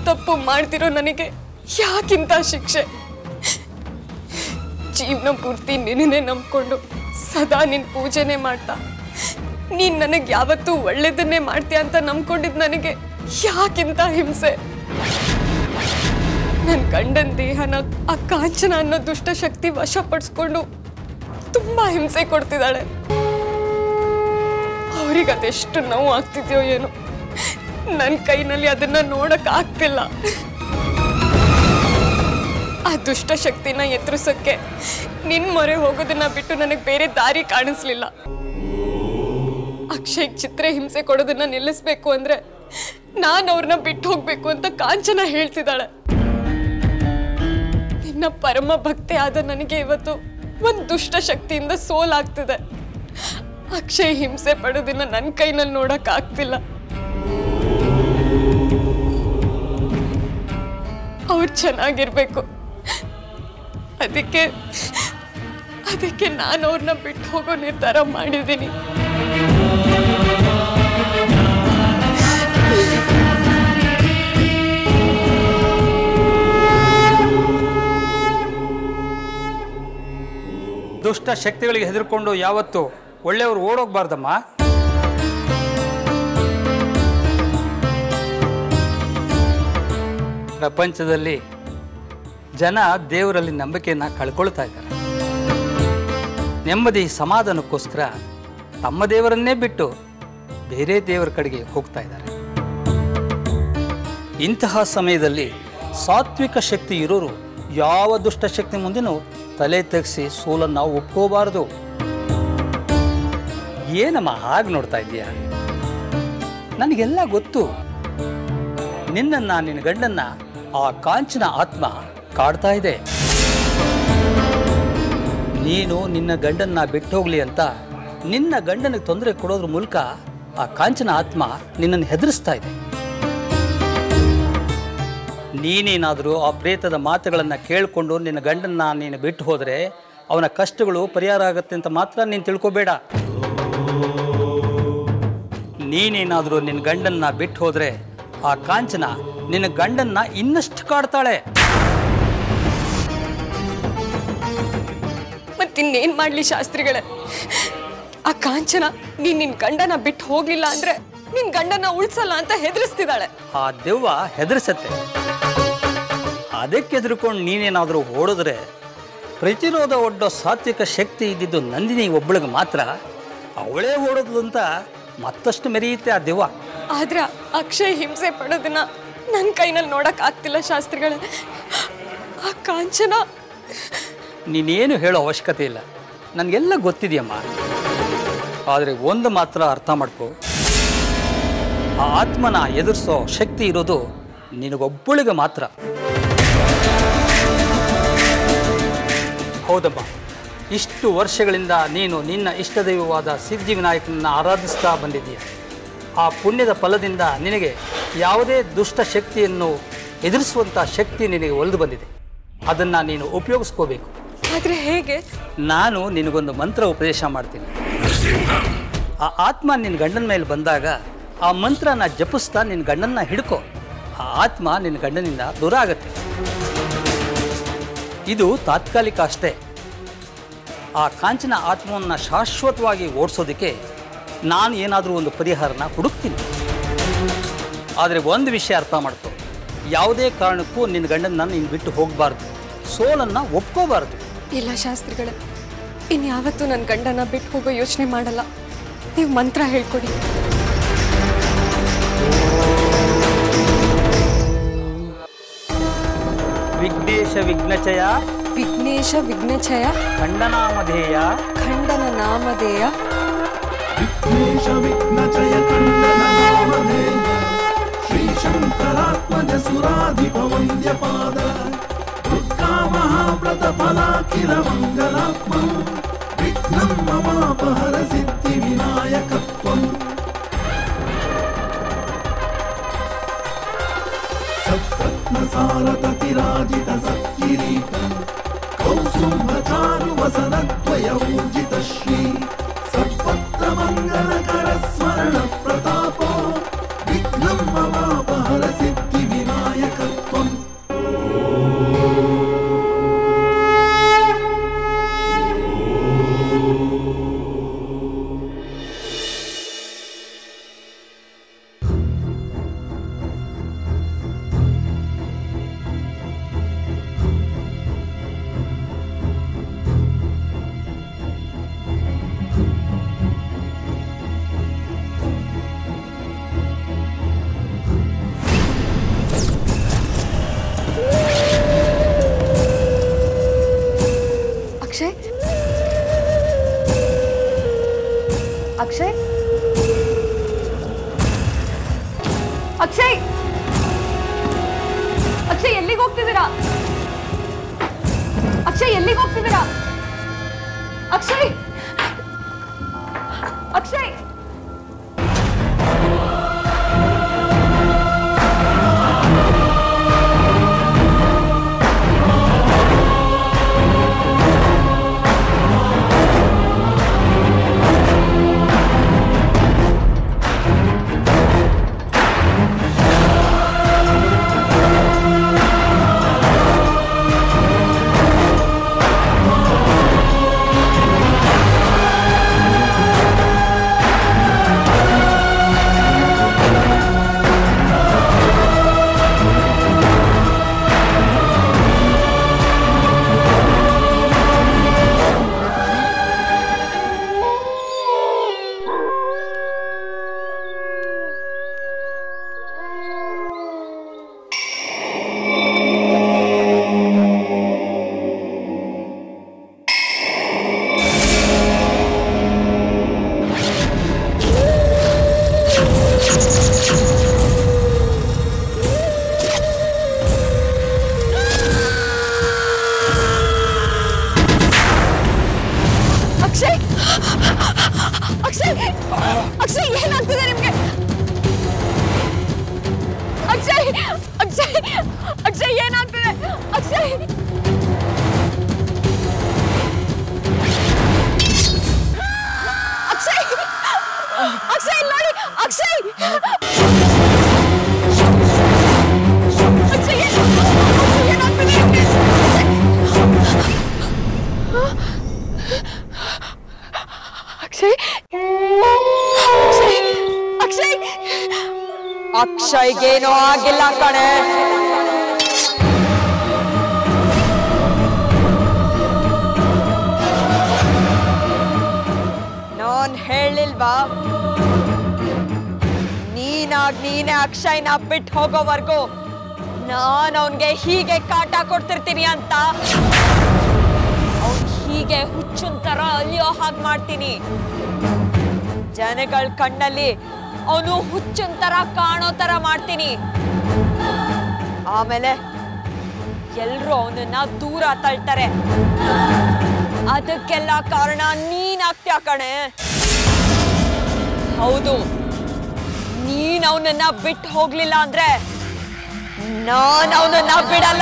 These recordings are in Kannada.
ತಪ್ಪು ಮಾಡ್ತಿರೋ ನನಗೆ ಯಾಕಿಂತ ಶಿಕ್ಷೆ ಜೀವನ ಪೂರ್ತಿ ನಿನ್ನೇ ನಂಬ್ಕೊಂಡು ಸದಾ ನಿನ್ ಪೂಜೆನೆ ಮಾಡ್ತಾ ನೀನ್ ನನಗೆ ಯಾವತ್ತೂ ಒಳ್ಳೇದನ್ನೇ ಮಾಡ್ತೀಯ ಅಂತ ನಂಬ್ಕೊಂಡಿದ್ ನನಗೆ ಯಾಕಿಂತ ಹಿಂಸೆ ನನ್ನ ಗಂಡನ ದೇಹನ ಆ ಕಾಂಚನ ಅನ್ನೋ ದುಷ್ಟ ಶಕ್ತಿ ವಶಪಡಿಸ್ಕೊಂಡು ತುಂಬಾ ಹಿಂಸೆ ಕೊಡ್ತಿದ್ದಾಳೆ ಅವ್ರಿಗೆ ಅದೆಷ್ಟು ನೋವು ಆಗ್ತಿದ್ಯೋ ಏನೋ ನನ್ನ ಕೈನಲ್ಲಿ ಅದನ್ನ ನೋಡಕ್ ಆಗ್ತಿಲ್ಲ ಆ ದುಷ್ಟ ಶಕ್ತಿನ ಎದುರಿಸೋಕ್ಕೆ ನಿನ್ ಮೊರೆ ಹೋಗೋದನ್ನ ಬಿಟ್ಟು ನನಗೆ ಬೇರೆ ದಾರಿ ಕಾಣಿಸ್ಲಿಲ್ಲ ಅಕ್ಷಯ್ ಚಿತ್ರ ಹಿಂಸೆ ಕೊಡೋದನ್ನ ನಿಲ್ಲಿಸ್ಬೇಕು ಅಂದ್ರೆ ನಾನು ಅವ್ರನ್ನ ಬಿಟ್ಟು ಹೋಗ್ಬೇಕು ಅಂತ ಕಾಂಚನ ಹೇಳ್ತಿದ್ದಾಳೆ ನಿನ್ನ ಪರಮ ಭಕ್ತಿ ಆದ ನನಗೆ ಇವತ್ತು ಒಂದು ದುಷ್ಟ ಶಕ್ತಿಯಿಂದ ಸೋಲಾಗ್ತಿದೆ ಅಕ್ಷಯ್ ಹಿಂಸೆ ಪಡೋದನ್ನ ನನ್ನ ಕೈನಲ್ಲಿ ನೋಡಕ್ ಆಗ್ತಿಲ್ಲ ಅವ್ರು ಚೆನ್ನಾಗಿರ್ಬೇಕು ಅದಕ್ಕೆ ಅದಕ್ಕೆ ನಾನು ಅವ್ರನ್ನ ಬಿಟ್ಟು ಹೋಗೋ ನಿರ್ಧಾರ ಮಾಡಿದ್ದೀನಿ ದುಷ್ಟ ಶಕ್ತಿಗಳಿಗೆ ಹೆದರ್ಕೊಂಡು ಯಾವತ್ತು ಒಳ್ಳೆಯವರು ಓಡೋಗ್ಬಾರ್ದಮ್ಮ ಪ್ರಪಂಚದಲ್ಲಿ ಜನ ದೇವರಲ್ಲಿ ನಂಬಿಕೆಯನ್ನು ಕಳ್ಕೊಳ್ತಾ ಇದ್ದಾರೆ ನೆಮ್ಮದಿ ಸಮಾಧಾನಕ್ಕೋಸ್ಕರ ತಮ್ಮ ದೇವರನ್ನೇ ಬಿಟ್ಟು ಬೇರೆ ದೇವರ ಕಡೆಗೆ ಹೋಗ್ತಾ ಇದ್ದಾರೆ ಇಂತಹ ಸಮಯದಲ್ಲಿ ಸಾತ್ವಿಕ ಶಕ್ತಿ ಇರೋರು ಯಾವ ದುಷ್ಟ ಶಕ್ತಿ ಮುಂದೆನೂ ತಲೆ ತೆಗೆಸಿ ಸೋಲನ್ನು ಒಪ್ಕೋಬಾರದು ಏನಮ್ಮ ಹಾಗೆ ನೋಡ್ತಾ ಇದ್ದೀಯಾ ನನಗೆಲ್ಲ ಗೊತ್ತು ನಿನ್ನನ್ನ ನಿನ್ನ ಗಂಡನ್ನ ಆ ಕಾಂಚನ ಆತ್ಮ ಕಾಡ್ತಾ ಇದೆ ನೀನು ನಿನ್ನ ಗಂಡನ್ನ ಬಿಟ್ಟು ಹೋಗ್ಲಿ ಅಂತ ನಿನ್ನ ಗಂಡನಿಗೆ ತೊಂದರೆ ಕೊಡೋದ್ರ ಮೂಲಕ ಆ ಕಾಂಚನ ಆತ್ಮ ನಿನ್ನನ್ನು ಹೆದರಿಸ್ತಾ ಇದೆ ನೀನೇನಾದರೂ ಆ ಪ್ರೇತದ ಮಾತುಗಳನ್ನು ಕೇಳಿಕೊಂಡು ನಿನ್ನ ಗಂಡನ್ನ ನೀನು ಬಿಟ್ಟು ಹೋದರೆ ಅವನ ಕಷ್ಟಗಳು ಪರಿಹಾರ ಆಗುತ್ತೆ ಅಂತ ಮಾತ್ರ ನೀನು ತಿಳ್ಕೊಬೇಡ ನೀನೇನಾದರೂ ನಿನ್ನ ಗಂಡನ್ನ ಬಿಟ್ಟು ಹೋದರೆ ಆ ಕಾಂಚನ ನಿನ್ನ ಗಂಡನ್ನ ಇನ್ನಷ್ಟು ಕಾಡ್ತಾಳೆ ಮತ್ತಿನ್ನೇನ್ ಮಾಡ್ಲಿ ಶಾಸ್ತ್ರಿಗಳೇ ಆ ಕಾಂಚನ ನೀನ್ ನಿನ್ ಗಂಡನ ಬಿಟ್ಟು ಹೋಗ್ಲಿಲ್ಲ ಅಂದ್ರೆ ನಿನ್ ಗಂಡನ ಉಳ್ಸಲ್ಲ ಅಂತ ಹೆದರಿಸ್ತಿದ್ದಾಳೆ ಆ ದೆವ್ವ ಹೆದರಿಸತ್ತೆ ಅದಕ್ಕೆ ಹೆದರ್ಕೊಂಡು ನೀನೇನಾದರೂ ಓಡಿದ್ರೆ ಪ್ರತಿರೋಧ ಒಡ್ಡೋ ಸಾತ್ವಿಕ ಶಕ್ತಿ ಇದ್ದಿದ್ದು ನಂದಿನಿ ಒಬ್ಬಳಿಗೆ ಮಾತ್ರ ಅವಳೇ ಓಡೋದು ಅಂತ ಮತ್ತಷ್ಟು ಮೆರೆಯುತ್ತೆ ಆ ದೆವ್ವ ಆದ್ರೆ ಅಕ್ಷಯ್ ಹಿಂಸೆ ಪಡೋದನ್ನ ನನ್ನ ಕೈನಲ್ಲಿ ನೋಡಕ್ ಆಗ್ತಿಲ್ಲ ಶಾಸ್ತ್ರಿಗಳೇ ಆ ಕಾಂಚನ ನೀನೇನು ಹೇಳೋ ಅವಶ್ಯಕತೆ ಇಲ್ಲ ನನಗೆಲ್ಲ ಗೊತ್ತಿದೆಯಮ್ಮ ಆದರೆ ಒಂದು ಮಾತ್ರ ಅರ್ಥ ಮಾಡ್ಕೋ ಆ ಆತ್ಮನ ಎದುರಿಸೋ ಶಕ್ತಿ ಇರೋದು ನಿನಗೊಬ್ಬಳಿಗೆ ಮಾತ್ರ ಹೌದಮ್ಮ ಇಷ್ಟು ವರ್ಷಗಳಿಂದ ನೀನು ನಿನ್ನ ಇಷ್ಟದೈವವಾದ ಸಿದ್ಧಿವಿನಾಯಕನನ್ನು ಆರಾಧಿಸ್ತಾ ಬಂದಿದ್ದೀಯ ಆ ಪುಣ್ಯದ ಫಲದಿಂದ ನಿನಗೆ ಯಾವುದೇ ದುಷ್ಟ ಶಕ್ತಿಯನ್ನು ಎದುರಿಸುವಂಥ ಶಕ್ತಿ ನಿನಗೆ ಒಲಿದು ಬಂದಿದೆ ಅದನ್ನು ನೀನು ಉಪಯೋಗಿಸ್ಕೋಬೇಕು ಆದ್ರೆ ಹೇಗೆ ನಾನು ನಿನಗೊಂದು ಮಂತ್ರ ಉಪದೇಶ ಮಾಡ್ತೀನಿ ಆ ಆತ್ಮ ನಿನ್ನ ಗಂಡನ ಮೇಲೆ ಬಂದಾಗ ಆ ಮಂತ್ರನ ಜಪಿಸ್ತಾ ನಿನ್ನ ಗಂಡನ್ನ ಹಿಡ್ಕೋ ಆ ಆತ್ಮ ನಿನ್ನ ಗಂಡನಿಂದ ದೂರ ಆಗತ್ತೆ ಇದು ತಾತ್ಕಾಲಿಕ ಅಷ್ಟೇ ಆ ಕಾಂಚನ ಆತ್ಮವನ್ನು ಶಾಶ್ವತವಾಗಿ ಓಡಿಸೋದಕ್ಕೆ ನಾನು ಏನಾದರೂ ಒಂದು ಪರಿಹಾರನ ಹುಡುಕ್ತೀನಿ ಆದರೆ ಒಂದು ವಿಷಯ ಅರ್ಥ ಮಾಡ್ಕೋ ಯಾವುದೇ ಕಾರಣಕ್ಕೂ ನಿನ್ನ ಗಂಡನ ನೀನು ಬಿಟ್ಟು ಹೋಗಬಾರ್ದು ಸೋಲನ್ನು ಒಪ್ಕೋಬಾರ್ದು ಇಲ್ಲ ಶಾಸ್ತ್ರಿಗಳೇ ಇನ್ಯಾವತ್ತೂ ನನ್ನ ಗಂಡನ ಬಿಟ್ಟು ಹೋಗೋ ಯೋಚನೆ ಮಾಡಲ್ಲ ನೀವು ಮಂತ್ರ ಹೇಳ್ಕೊಡಿ ವಿಘ್ನೇಶ ವಿಘ್ನಚಯ ವಿಘ್ನೇಶ ವಿಘ್ನಚಯ ಖಂಡನಾಮಧೇಯ ಖಂಡನ ನಾಮಧೇಯ विघ्नेश विघ्नचय कण्डननामधेय श्रीशङ्करात्मज सुराधिपवन्द्यपाद दुर्गा महाव्रतफलाखिल मङ्गलात्मा विघ्नं ममापहर सिद्धिविनायकत्वम् सत्रत्नसारततिराजित सत्किरीट कौसुम्भचारुवसनद्वय ऊर्जित श्री सत्पत्रमङ्गलकर स्मरण प्रतापो विघ्नं ममापहर सिद्धिविनायक ಅಕ್ಷಯ್ ಅಕ್ಷಯ್ ಅಕ್ಷಯ್ ಎಲ್ಲಿಗೆ ಹೋಗ್ತಿದ್ದೀರಾ ಅಕ್ಷಯ್ ಎಲ್ಲಿಗೆ ಹೋಗ್ತಿದ್ದೀರಾ ಅಕ್ಷಯ್ ಅಕ್ಷಯ್ ಅಕ್ಷಯ್ ಅಕ್ಷಯ್ ಅಕ್ಷಯ್ ಏನಾಗ್ತಿದೆ ನಿಮ್ಗೆ ಅಕ್ಷಯ್ ಅಕ್ಷಯ್ ಅಕ್ಷಯ್ ಏನಾಗ್ತಿದೆ ಅಕ್ಷಯ್ ಅಕ್ಷಯ್ ಅಕ್ಷಯ್ ಇಲ್ಲಿ ನೋಡಿ ಅಕ್ಷಯ್ ಅಕ್ಷಯ್ ಏನ್- ಅಕ್ಷಯ್, ಏನಾಗ್ತಿದೆ ನಿಮ್ಗೆ? ಅಕ್ಷಯ್ ಅಕ್ಷಯ್ ಅಕ್ಷಯ್ ಅಕ್ಷಯ್ಗೇನೋ ಆಗಿಲ್ಲ ಕಣೆ ನಾನ್ ಹೇಳಿಲ್ವಾ ನೀನಾಗ್ ನೀನೇ ಅಕ್ಷಯ್ನ ಬಿಟ್ಟು ಹೋಗೋವರೆಗೂ ನಾನ್ ಅವನ್ಗೆ ಹೀಗೆ ಕಾಟ ಕೊಡ್ತಿರ್ತೀನಿ ಅಂತ ಅವ್ನ್ ಹೀಗೆ ಹುಚ್ಚುನ್ ತರ ಅಲಿಯೋ ಹಾಗೆ ಮಾಡ್ತೀನಿ ಜನಗಳ ಕಣ್ಣಲ್ಲಿ ಅವನು ಹುಚ್ಚನ್ ತರ ಕಾಣೋ ತರ ಮಾಡ್ತೀನಿ ಆಮೇಲೆ ಎಲ್ರು ಅವನನ್ನ ದೂರ ತಳ್ತಾರೆ ಅದಕ್ಕೆಲ್ಲ ಕಾರಣ ನೀನಾಗ್ತ್ಯಾ ಕಣೆ ಹೌದು ನೀನ್ ಅವನನ್ನ ಬಿಟ್ಟು ಹೋಗ್ಲಿಲ್ಲ ಅಂದ್ರೆ ನಾನ್ ಅವನನ್ನ ಬಿಡಲ್ಲ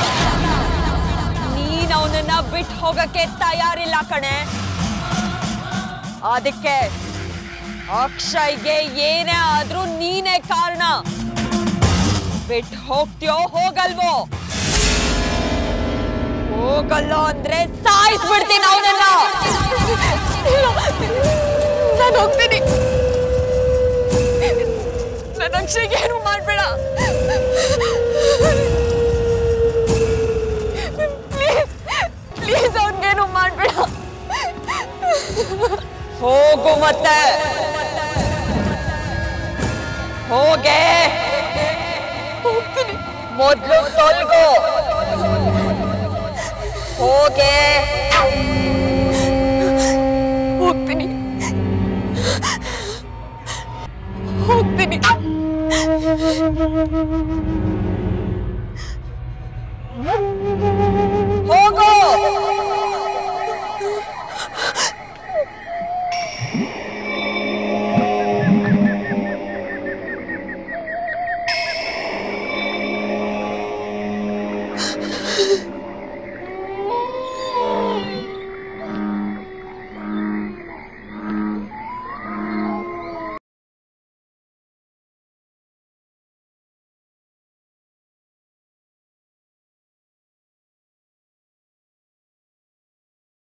ನೀನ್ ಅವನನ್ನ ಬಿಟ್ಟು ಹೋಗಕ್ಕೆ ತಯಾರಿಲ್ಲ ಕಣೆ ಅದಕ್ಕೆ ಅಕ್ಷಯ್ಗೆ ಏನೇ ಆದ್ರೂ ನೀನೇ ಕಾರಣ ಬಿಟ್ಟು ಹೋಗ್ತೀಯೋ ಹೋಗಲ್ವೋ ಹೋಗಲ್ಲ ಅಂದ್ರೆ ಸಾಯಿಸ್ಬಿಡ್ತೀನಿ ಅವನನ್ನ ನಾನು ಹೋಗ್ತೀನಿ ನನ್ನ ಅಕ್ಷಯ್ಗೆ ಏನು ಮಾಡ್ಬೇಡ ಪ್ಲೀಸ್ ಪ್ಲೀಸ್ ಅವ್ನಿಗೇನು ಮಾಡ್ಬೇಡ ಹೋಗು ಮತ್ತೆ ಹೋಗೆ ಹೋಗ್ತೀನಿ ಮೊದ್ಲು ತೊಲ್ಗು ಹೋಗೆ ಹೋಗ್ತೀನಿ ಹೋಗ್ತೀನಿ